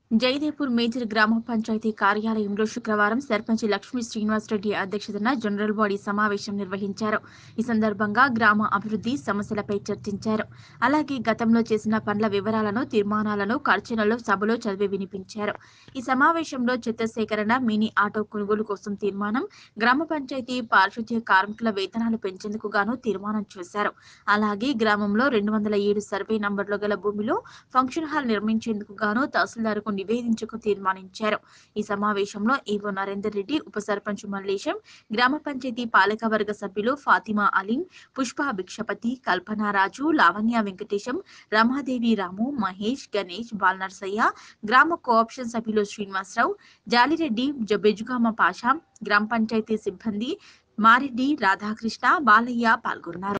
Jayadepur major గ్రామ పంచాయతీ కార్యాలయంలో శుక్రవారం సర్పంచ్ లక్ష్మీ శ్రీనివాసరెడ్డి అధ్యక్షతన జనరల్ బాడీ సమావేశం నిర్వహించారు ఈ సందర్భంగా గ్రామ అభివృద్ధి సమస్యలపై చర్చించారు అలాగే గతంలో చేసిన పనుల వివరాలను తీర్మానాలను ఖర్చులలో సభలో చదివి వినిపించారు ఈ సమావేశంలో చెత్త సేకరణ మినీ ఆటో కొనుగోలు కోసం తీర్మానం గ్రామ పంచాయతీ పారిశుద్ధ్య కార్మికుల వేతనాలు పెంచేందుకు గాను తీర్మానం చేశారు అలాగే గ్రామంలో రెండు వందల ఏడు సర్వే నంబర్లు గల భూమిలో ఫంక్షన్ హాల్ నిర్మించేందుకు గాను తహసీల్దార్కు నివేదించకు తీర్మానించారు ఈ సమావేశంలో ఈవో నరేందర్ రెడ్డి ఉప సర్పంచ్ మల్లేశం గ్రామ పంచాయతీ పాలకవర్గ సభ్యులు ఫాతిమా అలీం పుష్ప భిక్షపతి కల్పన రాజు లావణ్య వెంకటేశం రమాదేవి రాము మహేష్ గణేష్ బాలనర్సయ్య గ్రామ కోఆప్షన్ సభ్యులు శ్రీనివాసరావు జాలిరెడ్డి జ- బెజుగామ పాషా గ్రామ పంచాయతీ సిబ్బంది మారెడ్డి రాధాకృష్ణ బాలయ్య పాల్గొన్నారు